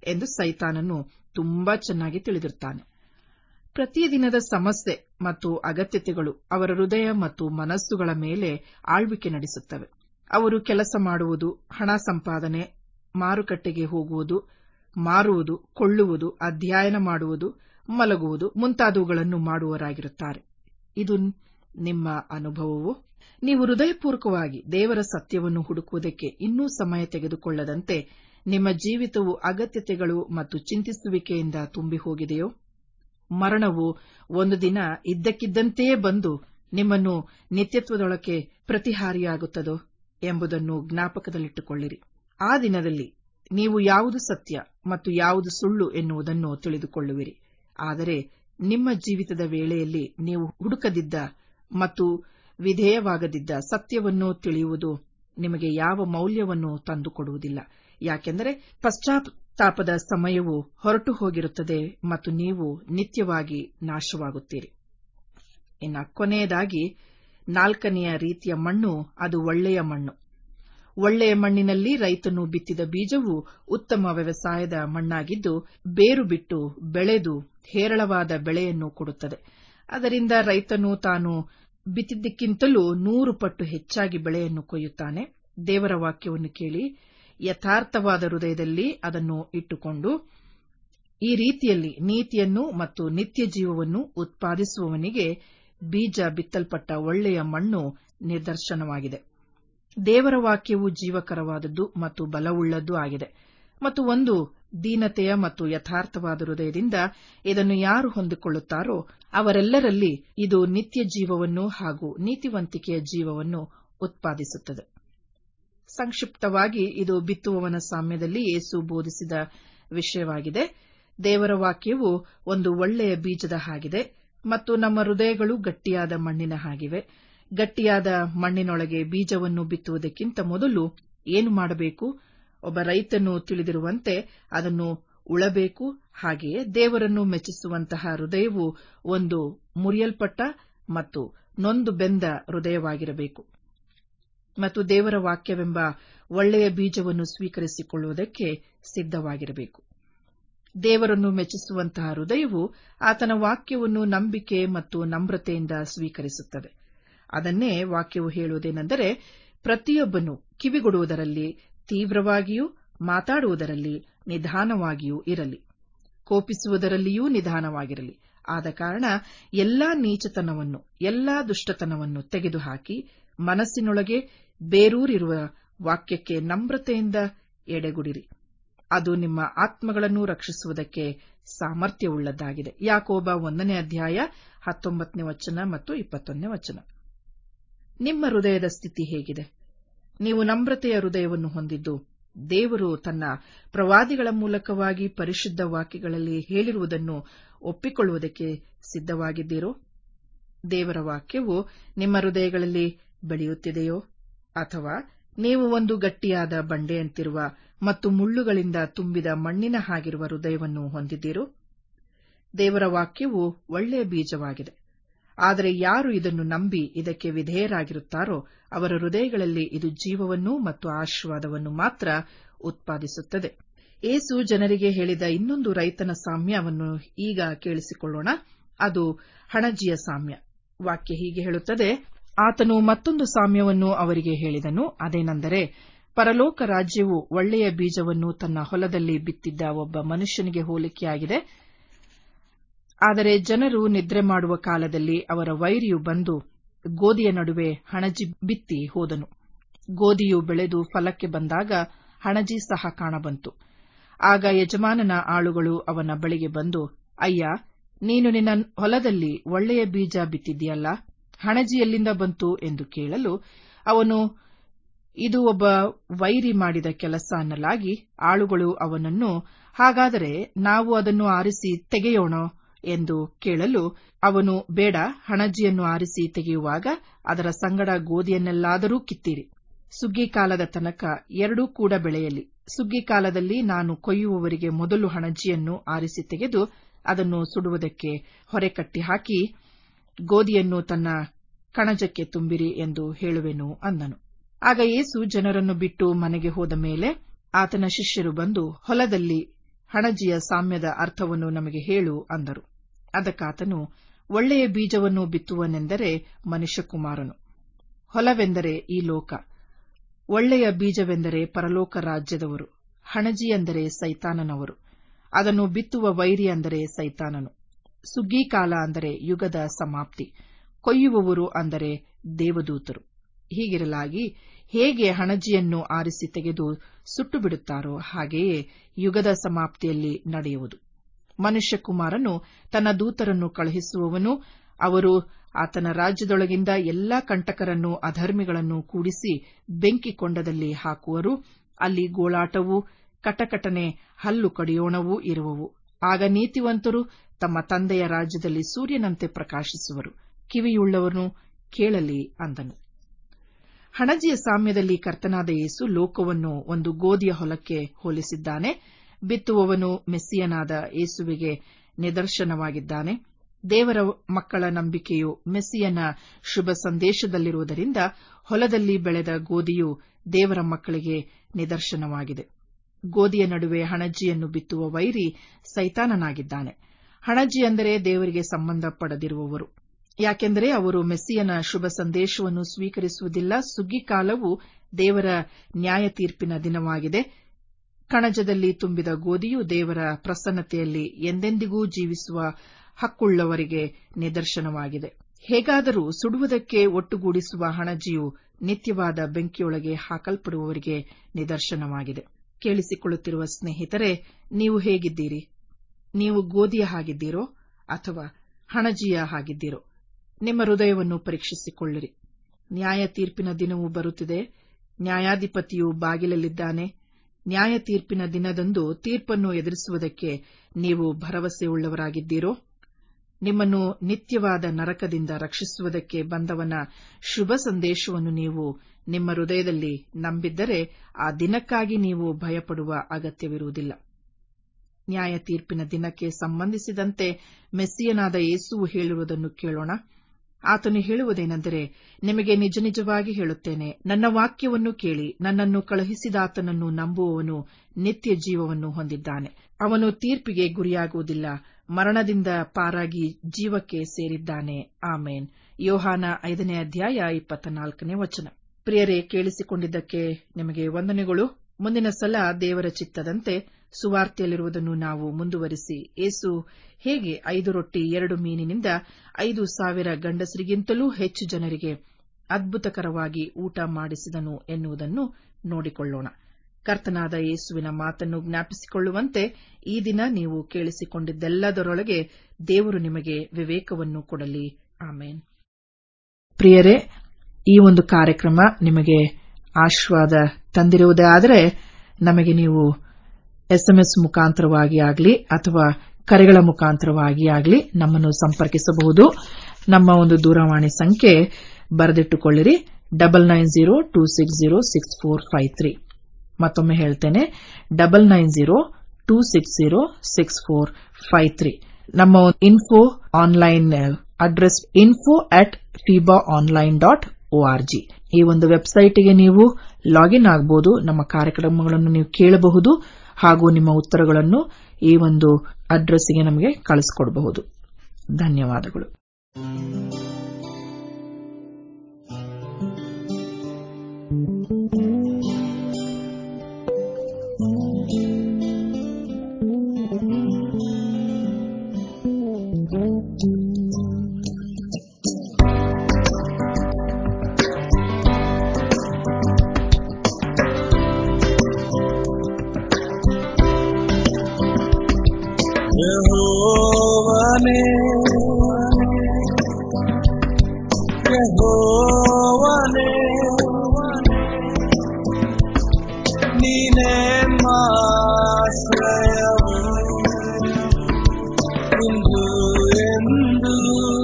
ಎಂದು ಸೈತಾನನು ತುಂಬಾ ಚೆನ್ನಾಗಿ ತಿಳಿದಿರುತ್ತಾನೆ ಪ್ರತಿದಿನದ ಸಮಸ್ಯೆ ಮತ್ತು ಅಗತ್ಯತೆಗಳು ಅವರ ಹೃದಯ ಮತ್ತು ಮನಸ್ಸುಗಳ ಮೇಲೆ ಆಳ್ವಿಕೆ ನಡೆಸುತ್ತವೆ ಅವರು ಕೆಲಸ ಮಾಡುವುದು ಹಣ ಸಂಪಾದನೆ ಮಾರುಕಟ್ಟೆಗೆ ಹೋಗುವುದು ಮಾರುವುದು ಕೊಳ್ಳುವುದು ಅಧ್ಯಯನ ಮಾಡುವುದು ಮಲಗುವುದು ಮುಂತಾದವುಗಳನ್ನು ಮಾಡುವವರಾಗಿರುತ್ತಾರೆ ಇದು ನಿಮ್ಮ ಅನುಭವವೋ ನೀವು ಹೃದಯಪೂರ್ವಕವಾಗಿ ದೇವರ ಸತ್ಯವನ್ನು ಹುಡುಕುವುದಕ್ಕೆ ಇನ್ನೂ ಸಮಯ ತೆಗೆದುಕೊಳ್ಳದಂತೆ ನಿಮ್ಮ ಜೀವಿತವು ಅಗತ್ಯತೆಗಳು ಮತ್ತು ಚಿಂತಿಸುವಿಕೆಯಿಂದ ತುಂಬಿ ಹೋಗಿದೆಯೋ ಮರಣವು ಒಂದು ದಿನ ಇದ್ದಕ್ಕಿದ್ದಂತೆಯೇ ಬಂದು ನಿಮ್ಮನ್ನು ನಿತ್ಯತ್ವದೊಳಕ್ಕೆ ಪ್ರತಿಹಾರಿಯಾಗುತ್ತದೋ ಎಂಬುದನ್ನು ಜ್ಞಾಪಕದಲ್ಲಿಟ್ಟುಕೊಳ್ಳಿರಿ ಆ ದಿನದಲ್ಲಿ ನೀವು ಯಾವುದು ಸತ್ಯ ಮತ್ತು ಯಾವುದು ಸುಳ್ಳು ಎನ್ನುವುದನ್ನು ತಿಳಿದುಕೊಳ್ಳುವಿರಿ ಆದರೆ ನಿಮ್ಮ ಜೀವಿತದ ವೇಳೆಯಲ್ಲಿ ನೀವು ಹುಡುಕದಿದ್ದ ಮತ್ತು ವಿಧೇಯವಾಗದಿದ್ದ ಸತ್ಯವನ್ನು ತಿಳಿಯುವುದು ನಿಮಗೆ ಯಾವ ಮೌಲ್ಯವನ್ನು ತಂದುಕೊಡುವುದಿಲ್ಲ ಯಾಕೆಂದರೆ ಪಶ್ಚಾತ್ತಾಪದ ಸಮಯವು ಹೊರಟು ಹೋಗಿರುತ್ತದೆ ಮತ್ತು ನೀವು ನಿತ್ಯವಾಗಿ ನಾಶವಾಗುತ್ತೀರಿ ಇನ್ನ ಕೊನೆಯದಾಗಿ ನಾಲ್ಕನೆಯ ರೀತಿಯ ಮಣ್ಣು ಅದು ಒಳ್ಳೆಯ ಮಣ್ಣು ಒಳ್ಳೆಯ ಮಣ್ಣಿನಲ್ಲಿ ರೈತನು ಬಿತ್ತಿದ ಬೀಜವು ಉತ್ತಮ ವ್ಯವಸಾಯದ ಮಣ್ಣಾಗಿದ್ದು ಬೇರು ಬಿಟ್ಟು ಬೆಳೆದು ಹೇರಳವಾದ ಬೆಳೆಯನ್ನು ಕೊಡುತ್ತದೆ ಅದರಿಂದ ರೈತನು ತಾನು ಬಿತ್ತಿದ್ದಕ್ಕಿಂತಲೂ ನೂರು ಪಟ್ಟು ಹೆಚ್ಚಾಗಿ ಬೆಳೆಯನ್ನು ಕೊಯ್ಯುತ್ತಾನೆ ದೇವರ ವಾಕ್ಯವನ್ನು ಕೇಳಿ ಯಥಾರ್ಥವಾದ ಹೃದಯದಲ್ಲಿ ಅದನ್ನು ಇಟ್ಟುಕೊಂಡು ಈ ರೀತಿಯಲ್ಲಿ ನೀತಿಯನ್ನು ಮತ್ತು ನಿತ್ಯ ಜೀವವನ್ನು ಉತ್ಪಾದಿಸುವವನಿಗೆ ಬೀಜ ಬಿತ್ತಲ್ಪಟ್ಟ ಒಳ್ಳೆಯ ಮಣ್ಣು ನಿದರ್ಶನವಾಗಿದೆ ದೇವರ ವಾಕ್ಯವು ಜೀವಕರವಾದದ್ದು ಮತ್ತು ಬಲವುಳ್ಳದ್ದೂ ಆಗಿದೆ ಮತ್ತು ಒಂದು ದೀನತೆಯ ಮತ್ತು ಯಥಾರ್ಥವಾದ ಹೃದಯದಿಂದ ಇದನ್ನು ಯಾರು ಹೊಂದಿಕೊಳ್ಳುತ್ತಾರೋ ಅವರೆಲ್ಲರಲ್ಲಿ ಇದು ನಿತ್ಯ ಜೀವವನ್ನು ಹಾಗೂ ನೀತಿವಂತಿಕೆಯ ಜೀವವನ್ನು ಉತ್ಪಾದಿಸುತ್ತದೆ ಸಂಕ್ಷಿಪ್ತವಾಗಿ ಇದು ಬಿತ್ತುವವನ ಸಾಮ್ಯದಲ್ಲಿ ಯೇಸು ಬೋಧಿಸಿದ ವಿಷಯವಾಗಿದೆ ದೇವರ ವಾಕ್ಯವು ಒಂದು ಒಳ್ಳೆಯ ಬೀಜದ ಹಾಗಿದೆ ಮತ್ತು ನಮ್ಮ ಹೃದಯಗಳು ಗಟ್ಟಿಯಾದ ಮಣ್ಣಿನ ಹಾಗಿವೆ ಗಟ್ಟಿಯಾದ ಮಣ್ಣಿನೊಳಗೆ ಬೀಜವನ್ನು ಬಿತ್ತುವುದಕ್ಕಿಂತ ಮೊದಲು ಏನು ಮಾಡಬೇಕು ಒಬ್ಬ ರೈತನು ತಿಳಿದಿರುವಂತೆ ಅದನ್ನು ಉಳಬೇಕು ಹಾಗೆಯೇ ದೇವರನ್ನು ಮೆಚ್ಚಿಸುವಂತಹ ಹೃದಯವು ಒಂದು ಮುರಿಯಲ್ಪಟ್ಟ ಮತ್ತು ನೊಂದು ಬೆಂದ ಹೃದಯವಾಗಿರಬೇಕು ಮತ್ತು ದೇವರ ವಾಕ್ಯವೆಂಬ ಒಳ್ಳೆಯ ಬೀಜವನ್ನು ಸ್ವೀಕರಿಸಿಕೊಳ್ಳುವುದಕ್ಕೆ ಸಿದ್ಧವಾಗಿರಬೇಕು ದೇವರನ್ನು ಮೆಚ್ಚಿಸುವಂತಹ ಹೃದಯವು ಆತನ ವಾಕ್ಯವನ್ನು ನಂಬಿಕೆ ಮತ್ತು ನಮ್ರತೆಯಿಂದ ಸ್ವೀಕರಿಸುತ್ತದೆ ಅದನ್ನೇ ವಾಕ್ಯವು ಹೇಳುವುದೇನೆಂದರೆ ಪ್ರತಿಯೊಬ್ಬನು ಕಿವಿಗೊಡುವುದರಲ್ಲಿ ತೀವ್ರವಾಗಿಯೂ ಮಾತಾಡುವುದರಲ್ಲಿ ನಿಧಾನವಾಗಿಯೂ ಇರಲಿ ಕೋಪಿಸುವುದರಲ್ಲಿಯೂ ನಿಧಾನವಾಗಿರಲಿ ಆದ ಕಾರಣ ಎಲ್ಲಾ ನೀಚತನವನ್ನು ಎಲ್ಲಾ ದುಷ್ಟತನವನ್ನು ತೆಗೆದುಹಾಕಿ ಮನಸ್ಸಿನೊಳಗೆ ಬೇರೂರಿರುವ ವಾಕ್ಯಕ್ಕೆ ನಮ್ರತೆಯಿಂದ ಎಡೆಗುಡಿರಿ ಅದು ನಿಮ್ಮ ಆತ್ಮಗಳನ್ನು ರಕ್ಷಿಸುವುದಕ್ಕೆ ಸಾಮರ್ಥ್ಯವುಳ್ಳದ್ದಾಗಿದೆ ಯಾಕೋಬ ಒಂದನೇ ಅಧ್ಯಾಯ ಹತ್ತೊಂಬತ್ತನೇ ವಚನ ಮತ್ತು ಇಪ್ಪತ್ತೊಂದನೇ ವಚನ ನಿಮ್ಮ ಹೃದಯದ ಸ್ಥಿತಿ ಹೇಗಿದೆ ನೀವು ನಮ್ರತೆಯ ಹೃದಯವನ್ನು ಹೊಂದಿದ್ದು ದೇವರು ತನ್ನ ಪ್ರವಾದಿಗಳ ಮೂಲಕವಾಗಿ ಪರಿಶುದ್ಧ ವಾಕ್ಯಗಳಲ್ಲಿ ಹೇಳಿರುವುದನ್ನು ಒಪ್ಪಿಕೊಳ್ಳುವುದಕ್ಕೆ ಸಿದ್ಧವಾಗಿದ್ದೀರೋ ದೇವರ ವಾಕ್ಯವು ನಿಮ್ಮ ಹೃದಯಗಳಲ್ಲಿ ಬೆಳೆಯುತ್ತಿದೆಯೋ ಅಥವಾ ನೀವು ಒಂದು ಗಟ್ಟಿಯಾದ ಬಂಡೆಯಂತಿರುವ ಮತ್ತು ಮುಳ್ಳುಗಳಿಂದ ತುಂಬಿದ ಮಣ್ಣಿನ ಹಾಗಿರುವ ಹೃದಯವನ್ನು ಹೊಂದಿದ್ದೀರೋ ದೇವರ ವಾಕ್ಯವು ಒಳ್ಳೆಯ ಬೀಜವಾಗಿದೆ ಆದರೆ ಯಾರು ಇದನ್ನು ನಂಬಿ ಇದಕ್ಕೆ ವಿಧೇಯರಾಗಿರುತ್ತಾರೋ ಅವರ ಹೃದಯಗಳಲ್ಲಿ ಇದು ಜೀವವನ್ನು ಮತ್ತು ಆಶೀರ್ವಾದವನ್ನು ಮಾತ್ರ ಉತ್ಪಾದಿಸುತ್ತದೆ ಏಸು ಜನರಿಗೆ ಹೇಳಿದ ಇನ್ನೊಂದು ರೈತನ ಸಾಮ್ಯವನ್ನು ಈಗ ಕೇಳಿಸಿಕೊಳ್ಳೋಣ ಅದು ಹಣಜಿಯ ಸಾಮ್ಯ ವಾಕ್ಯ ಹೀಗೆ ಹೇಳುತ್ತದೆ ಆತನು ಮತ್ತೊಂದು ಸಾಮ್ಯವನ್ನು ಅವರಿಗೆ ಹೇಳಿದನು ಅದೇನೆಂದರೆ ಪರಲೋಕ ರಾಜ್ಯವು ಒಳ್ಳೆಯ ಬೀಜವನ್ನು ತನ್ನ ಹೊಲದಲ್ಲಿ ಬಿತ್ತಿದ್ದ ಒಬ್ಬ ಮನುಷ್ಯನಿಗೆ ಹೋಲಿಕೆಯಾಗಿದೆ ಆದರೆ ಜನರು ನಿದ್ರೆ ಮಾಡುವ ಕಾಲದಲ್ಲಿ ಅವರ ವೈರಿಯು ಬಂದು ಗೋಧಿಯ ನಡುವೆ ಹಣಜಿ ಬಿತ್ತಿ ಹೋದನು ಗೋಧಿಯು ಬೆಳೆದು ಫಲಕ್ಕೆ ಬಂದಾಗ ಹಣಜಿ ಸಹ ಕಾಣಬಂತು ಆಗ ಯಜಮಾನನ ಆಳುಗಳು ಅವನ ಬಳಿಗೆ ಬಂದು ಅಯ್ಯ ನೀನು ನಿನ್ನ ಹೊಲದಲ್ಲಿ ಒಳ್ಳೆಯ ಬೀಜ ಬಿತ್ತಿದ್ದೀಯಲ್ಲ ಹಣಜಿ ಎಲ್ಲಿಂದ ಬಂತು ಎಂದು ಕೇಳಲು ಅವನು ಇದು ಒಬ್ಬ ವೈರಿ ಮಾಡಿದ ಕೆಲಸ ಅನ್ನಲಾಗಿ ಆಳುಗಳು ಅವನನ್ನು ಹಾಗಾದರೆ ನಾವು ಅದನ್ನು ಆರಿಸಿ ತೆಗೆಯೋಣ ಎಂದು ಕೇಳಲು ಅವನು ಬೇಡ ಹಣಜಿಯನ್ನು ಆರಿಸಿ ತೆಗೆಯುವಾಗ ಅದರ ಸಂಗಡ ಗೋಧಿಯನ್ನೆಲ್ಲಾದರೂ ಕಿತ್ತಿರಿ ಸುಗ್ಗಿ ಕಾಲದ ತನಕ ಎರಡೂ ಕೂಡ ಬೆಳೆಯಲಿ ಸುಗ್ಗಿ ಕಾಲದಲ್ಲಿ ನಾನು ಕೊಯ್ಯುವವರಿಗೆ ಮೊದಲು ಹಣಜಿಯನ್ನು ಆರಿಸಿ ತೆಗೆದು ಅದನ್ನು ಸುಡುವುದಕ್ಕೆ ಹೊರೆ ಕಟ್ಟಿ ಹಾಕಿ ಗೋಧಿಯನ್ನು ತನ್ನ ಕಣಜಕ್ಕೆ ತುಂಬಿರಿ ಎಂದು ಹೇಳುವೆನು ಅಂದನು ಆಗ ಯೇಸು ಜನರನ್ನು ಬಿಟ್ಟು ಮನೆಗೆ ಹೋದ ಮೇಲೆ ಆತನ ಶಿಷ್ಯರು ಬಂದು ಹೊಲದಲ್ಲಿ ಹಣಜಿಯ ಸಾಮ್ಯದ ಅರ್ಥವನ್ನು ನಮಗೆ ಹೇಳು ಅಂದರು ಅದಕ್ಕಾತನು ಒಳ್ಳೆಯ ಬೀಜವನ್ನು ಬಿತ್ತುವನೆಂದರೆ ಮನುಷ್ಯಕುಮಾರನು ಹೊಲವೆಂದರೆ ಈ ಲೋಕ ಒಳ್ಳೆಯ ಬೀಜವೆಂದರೆ ಪರಲೋಕ ರಾಜ್ಯದವರು ಹಣಜಿ ಅಂದರೆ ಸೈತಾನನವರು ಅದನ್ನು ಬಿತ್ತುವ ವೈರಿ ಅಂದರೆ ಸೈತಾನನು ಸುಗ್ಗೀಕಾಲ ಅಂದರೆ ಯುಗದ ಸಮಾಪ್ತಿ ಕೊಯ್ಯುವವರು ಅಂದರೆ ದೇವದೂತರು ಹೀಗಿರಲಾಗಿ ಹೇಗೆ ಹಣಜಿಯನ್ನು ಆರಿಸಿ ತೆಗೆದು ಸುಟ್ಟು ಬಿಡುತ್ತಾರೋ ಹಾಗೆಯೇ ಯುಗದ ಸಮಾಪ್ತಿಯಲ್ಲಿ ನಡೆಯುವುದು ಮನುಷ್ಯಕುಮಾರನು ತನ್ನ ದೂತರನ್ನು ಕಳುಹಿಸುವವನು ಅವರು ಆತನ ರಾಜ್ಯದೊಳಗಿಂದ ಎಲ್ಲಾ ಕಂಟಕರನ್ನು ಅಧರ್ಮಿಗಳನ್ನು ಕೂಡಿಸಿ ಬೆಂಕಿ ಕೊಂಡದಲ್ಲಿ ಹಾಕುವರು ಅಲ್ಲಿ ಗೋಳಾಟವೂ ಕಟಕಟನೆ ಹಲ್ಲು ಕಡಿಯೋಣವೂ ಇರುವವು ಆಗ ನೀತಿವಂತರು ತಮ್ಮ ತಂದೆಯ ರಾಜ್ಯದಲ್ಲಿ ಸೂರ್ಯನಂತೆ ಪ್ರಕಾಶಿಸುವರು ಕಿವಿಯುಳ್ಳವನು ಕೇಳಲಿ ಅಂದನು ಹಣಜಿಯ ಸಾಮ್ಯದಲ್ಲಿ ಕರ್ತನಾದ ಯೇಸು ಲೋಕವನ್ನು ಒಂದು ಗೋಧಿಯ ಹೊಲಕ್ಕೆ ಹೋಲಿಸಿದ್ದಾನೆ ಬಿತ್ತುವವನು ಮೆಸ್ಸಿಯನಾದ ಯೇಸುವಿಗೆ ನಿದರ್ಶನವಾಗಿದ್ದಾನೆ ದೇವರ ಮಕ್ಕಳ ನಂಬಿಕೆಯು ಮೆಸ್ಸಿಯನ ಶುಭ ಸಂದೇಶದಲ್ಲಿರುವುದರಿಂದ ಹೊಲದಲ್ಲಿ ಬೆಳೆದ ಗೋಧಿಯು ದೇವರ ಮಕ್ಕಳಿಗೆ ನಿದರ್ಶನವಾಗಿದೆ ಗೋಧಿಯ ನಡುವೆ ಹಣಜಿಯನ್ನು ಬಿತ್ತುವ ವೈರಿ ಸೈತಾನನಾಗಿದ್ದಾನೆ ಹಣಜಿ ಅಂದರೆ ದೇವರಿಗೆ ಸಂಬಂಧಪಡದಿರುವವರು ಯಾಕೆಂದರೆ ಅವರು ಮೆಸ್ಸಿಯನ ಶುಭ ಸಂದೇಶವನ್ನು ಸ್ವೀಕರಿಸುವುದಿಲ್ಲ ಸುಗ್ಗಿಕಾಲವು ದೇವರ ನ್ಯಾಯ ತೀರ್ಪಿನ ದಿನವಾಗಿದೆ ಕಣಜದಲ್ಲಿ ತುಂಬಿದ ಗೋಧಿಯು ದೇವರ ಪ್ರಸನ್ನತೆಯಲ್ಲಿ ಎಂದೆಂದಿಗೂ ಜೀವಿಸುವ ಹಕ್ಕುಳ್ಳವರಿಗೆ ನಿದರ್ಶನವಾಗಿದೆ ಹೇಗಾದರೂ ಸುಡುವುದಕ್ಕೆ ಒಟ್ಟುಗೂಡಿಸುವ ಹಣಜಿಯು ನಿತ್ಯವಾದ ಬೆಂಕಿಯೊಳಗೆ ಹಾಕಲ್ಪಡುವವರಿಗೆ ನಿದರ್ಶನವಾಗಿದೆ ಕೇಳಿಸಿಕೊಳ್ಳುತ್ತಿರುವ ಸ್ನೇಹಿತರೆ ನೀವು ಹೇಗಿದ್ದೀರಿ ನೀವು ಗೋಧಿಯ ಹಾಗಿದ್ದೀರೋ ಅಥವಾ ಹಣಜಿಯ ಹಾಗಿದ್ದೀರೋ ನಿಮ್ಮ ಹೃದಯವನ್ನು ಪರೀಕ್ಷಿಸಿಕೊಳ್ಳಿರಿ ನ್ಯಾಯ ತೀರ್ಪಿನ ದಿನವು ಬರುತ್ತಿದೆ ನ್ಯಾಯಾಧಿಪತಿಯು ಬಾಗಿಲಲ್ಲಿದ್ದಾನೆ ನ್ಯಾಯ ತೀರ್ಪಿನ ದಿನದಂದು ತೀರ್ಪನ್ನು ಎದುರಿಸುವುದಕ್ಕೆ ನೀವು ಭರವಸೆಯುಳ್ಳವರಾಗಿದ್ದೀರೋ ನಿಮ್ಮನ್ನು ನಿತ್ಯವಾದ ನರಕದಿಂದ ರಕ್ಷಿಸುವುದಕ್ಕೆ ಬಂದವನ ಶುಭ ಸಂದೇಶವನ್ನು ನೀವು ನಿಮ್ಮ ಹೃದಯದಲ್ಲಿ ನಂಬಿದ್ದರೆ ಆ ದಿನಕ್ಕಾಗಿ ನೀವು ಭಯಪಡುವ ಅಗತ್ಯವಿರುವುದಿಲ್ಲ ನ್ಯಾಯ ತೀರ್ಪಿನ ದಿನಕ್ಕೆ ಸಂಬಂಧಿಸಿದಂತೆ ಮೆಸ್ಸಿಯನಾದ ಯೇಸುವು ಹೇಳಿರುವುದನ್ನು ಕೇಳೋಣ ಆತನು ಹೇಳುವುದೇನೆಂದರೆ ನಿಮಗೆ ನಿಜ ನಿಜವಾಗಿ ಹೇಳುತ್ತೇನೆ ನನ್ನ ವಾಕ್ಯವನ್ನು ಕೇಳಿ ನನ್ನನ್ನು ಕಳುಹಿಸಿದಾತನನ್ನು ನಂಬುವವನು ನಿತ್ಯ ಜೀವವನ್ನು ಹೊಂದಿದ್ದಾನೆ ಅವನು ತೀರ್ಪಿಗೆ ಗುರಿಯಾಗುವುದಿಲ್ಲ ಮರಣದಿಂದ ಪಾರಾಗಿ ಜೀವಕ್ಕೆ ಸೇರಿದ್ದಾನೆ ಆಮೇನ್ ಯೋಹಾನ ಐದನೇ ಅಧ್ಯಾಯ ಇಪ್ಪತ್ತ ನಾಲ್ಕನೇ ವಚನ ಪ್ರಿಯರೇ ಕೇಳಿಸಿಕೊಂಡಿದ್ದಕ್ಕೆ ನಿಮಗೆ ವಂದನೆಗಳು ಮುಂದಿನ ಸಲ ದೇವರ ಚಿತ್ತದಂತೆ ಸುವಾರ್ತೆಯಲ್ಲಿರುವುದನ್ನು ನಾವು ಮುಂದುವರಿಸಿ ಏಸು ಹೇಗೆ ಐದು ರೊಟ್ಟಿ ಎರಡು ಮೀನಿನಿಂದ ಐದು ಸಾವಿರ ಗಂಡಸರಿಗಿಂತಲೂ ಹೆಚ್ಚು ಜನರಿಗೆ ಅದ್ಭುತಕರವಾಗಿ ಊಟ ಮಾಡಿಸಿದನು ಎನ್ನುವುದನ್ನು ನೋಡಿಕೊಳ್ಳೋಣ ಕರ್ತನಾದ ಯೇಸುವಿನ ಮಾತನ್ನು ಜ್ಞಾಪಿಸಿಕೊಳ್ಳುವಂತೆ ಈ ದಿನ ನೀವು ಕೇಳಿಸಿಕೊಂಡಿದ್ದೆಲ್ಲದರೊಳಗೆ ದೇವರು ನಿಮಗೆ ವಿವೇಕವನ್ನು ಕೊಡಲಿ ಆಮೇನ್ ಪ್ರಿಯರೇ ಈ ಒಂದು ಕಾರ್ಯಕ್ರಮ ನಿಮಗೆ ಆಶೀರ್ವಾದ ತಂದಿರುವುದೇ ಆದರೆ ನಮಗೆ ನೀವು ಎಸ್ಎಂಎಸ್ ಮುಖಾಂತರವಾಗಿ ಆಗಲಿ ಅಥವಾ ಕರೆಗಳ ಮುಖಾಂತರವಾಗಿ ಆಗಲಿ ನಮ್ಮನ್ನು ಸಂಪರ್ಕಿಸಬಹುದು ನಮ್ಮ ಒಂದು ದೂರವಾಣಿ ಸಂಖ್ಯೆ ಬರೆದಿಟ್ಟುಕೊಳ್ಳಿರಿ double nine zero two six zero six four five three ಮತ್ತೊಮ್ಮೆ ಹೇಳ್ತೇನೆ double nine zero two six zero six four five three ನಮ್ಮ info online address info at FIBA online dot O R G ಈ ಒಂದು ವೆಬ್ಸೈಟ್ಗೆ ನೀವು ಲಾಗಿನ್ ಆಗಬಹುದು ನಮ್ಮ ಕಾರ್ಯಕ್ರಮಗಳನ್ನು ನೀವು ಕೇಳಬಹುದು ಹಾಗೂ ನಿಮ್ಮ ಉತ್ತರಗಳನ್ನು ಈ ಒಂದು ಅಡ್ರೆಸ್ಗೆ ನಮಗೆ ಕಳಿಸಿಕೊಡಬಹುದು ಧನ್ಯವಾದಗಳು ಯೆಹೋವನೇ ಯೆಹೋವನೇ ನೀನೇ ಮಾಶ್ರಯವು ಇಂದು ಎಂದು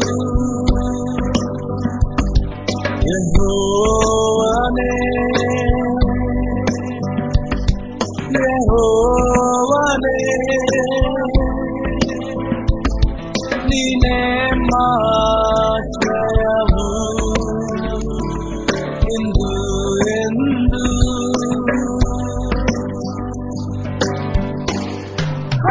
ಯೆಹೋವನೇ ಯೆಹೋವನೇ ನೀನೇ ಮಾಶ್ರಯವು ಇಂದು ಎಂದು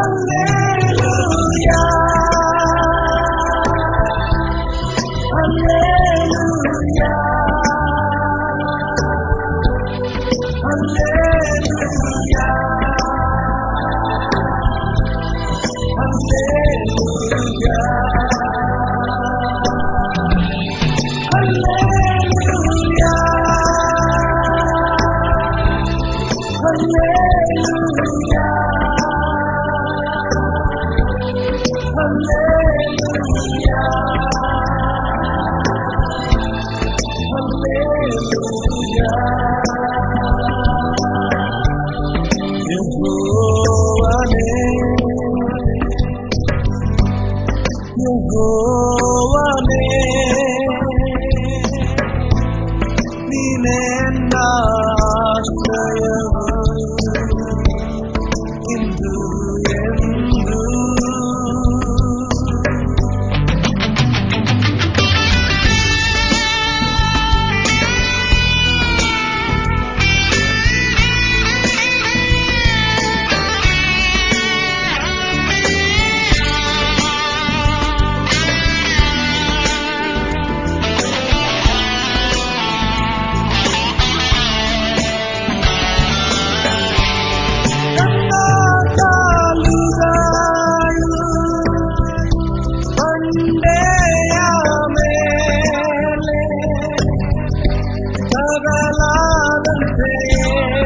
ಯೆಹೋವನೇ ನೀನೇ ನಾಶ್ರಯವು ಇಂದು ಎಂದು ನನ್ನ ಕಾಲುಗಳು ಬಂಡೆಯ ಮೇಲೆ ತಗಲಾದಂತೆಯೇ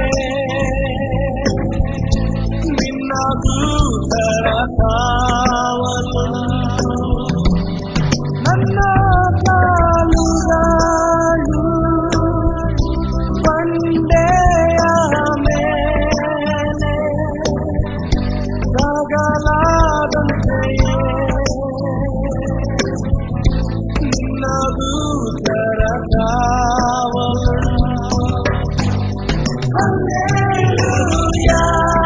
ನಿನ್ನ ದೂತರ ಕಾವಲುಂಟು ನನ್ನ ಕಾಲುಗಳು ಬಂಡೆಯ ಮೇಲೆ ತಗಲಾದಂತೆಯೇ ನಿನ್ನ ದೂತರ ಕಾವಲುಂಟು ಹಲ್ಲೆಲೂಯಾ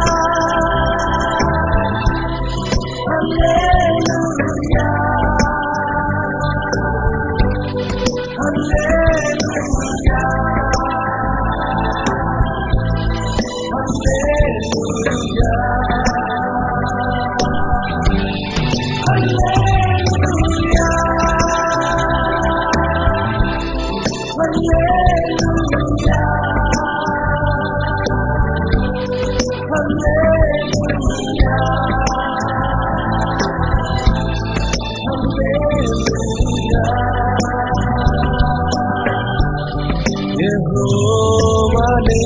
ಹಲ್ಲೆಲೂಯಾ ಹಲ್ಲೆಲೂಯಾ ಹಲ್ಲೆಲೂಯಾ ಹಲ್ಲೆಲೂಯಾ ಹಲ್ಲೆಲೂಯಾ ಹಲ್ಲೆಲೂಯಾ ಯೆಹೋವನೇ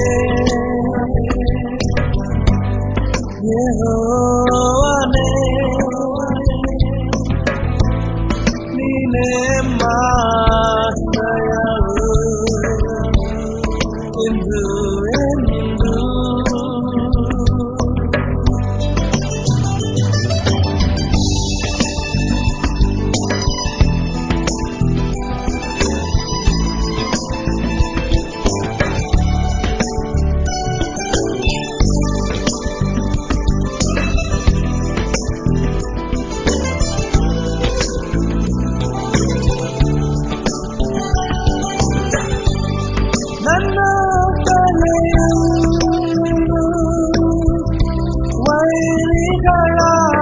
ಯೆಹೋವನೇ ನೀನೇ ಮಾಶ್ರಯವು ಎಂದು ಎಂದು ನನ್ನ ತಲೆಯನ್ನು ವೈರಿಗಳ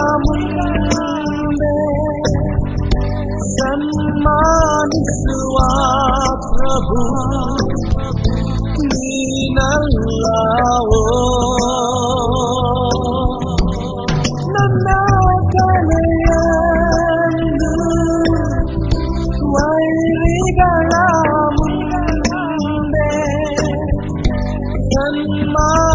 ಮುಂದೆ ಸನ್ಮಾನಿಸುವ ಪ್ರಭು ನೀನಲ್ಲವೋ ನನ್ನ ತಲೆಯನ್ನು ವೈರಿಗಳ ಮುಂದೆ ಸನ್ಮಾನಿಸುವ